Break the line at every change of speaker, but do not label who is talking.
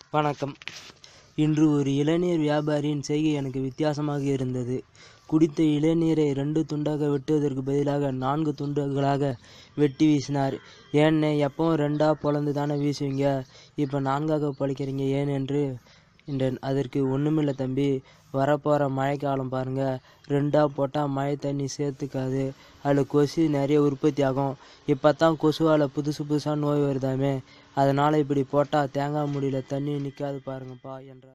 வணக்கம் இன்று ஒரு இளநீர் வியாபாரியின் செய்கை எனக்கு வித்தியாசமாக இருந்தது குடித்த இளநீரை ரெண்டு துண்டாக வெட்டுவதற்கு பதிலாக நான்கு துண்டுகளாக வெட்டி வீசினார் ஏன்னே எப்பவும் ரெண்டாக பொழந்து தானே வீசுவீங்க இப்போ நான்காக பழிக்கிறீங்க ஏன் என்று என்றேன் அதற்கு ஒன்றுமில்ல தம்பி வரப்போகிற மழைக்காலம் பாருங்க ரெண்டாக போட்டால் மழை தண்ணி சேர்த்துக்காது அதில் கொசு நிறைய உற்பத்தி ஆகும் இப்போ தான் கொசுவால் புதுசு புதுசாக நோய் வருதாமே அதனால் இப்படி போட்டால் தேங்காய் மூடியில் தண்ணி நிற்காது பாருங்கப்பா என்றார்